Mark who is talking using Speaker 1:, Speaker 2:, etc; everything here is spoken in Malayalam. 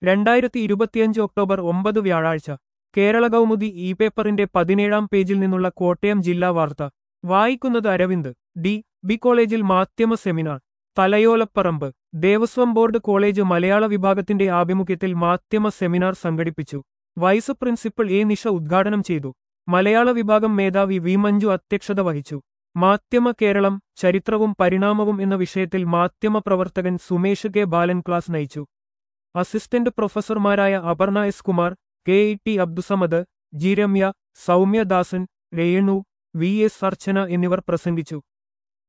Speaker 1: രണ്ടായിരത്തി ഇരുപത്തിയഞ്ച് ഒക്ടോബർ ഒമ്പത് വ്യാഴാഴ്ച കേരള കൗമുദി ഇ പേപ്പറിന്റെ പതിനേഴാം പേജിൽ നിന്നുള്ള കോട്ടയം ജില്ലാ വാർത്ത വായിക്കുന്നത് അരവിന്ദ് ഡി ബി കോളേജിൽ മാധ്യമ seminar Thalayolaparambu Devaswom board college മലയാള വിഭാഗത്തിന്റെ ആഭിമുഖ്യത്തിൽ മാധ്യമ സെമിനാർ സംഘടിപ്പിച്ചു വൈസ് പ്രിൻസിപ്പൽ എ നിഷ ഉദ്ഘാടനം ചെയ്തു മലയാള വിഭാഗം മേധാവി വി മഞ്ജു അധ്യക്ഷത വഹിച്ചു മാധ്യമ കേരളം ചരിത്രവും പരിണാമവും എന്ന വിഷയത്തിൽ മാധ്യമ പ്രവർത്തകൻ സുമേഷ് കെ ബാലൻ ക്ലാസ് നയിച്ചു അസിസ്റ്റന്റ് പ്രൊഫസർമാരായ Aparna S Kumar K E T Abdussamad G Ramya Soumyadasan Renu V S Archana എന്നിവർ പ്രസംഗിച്ചു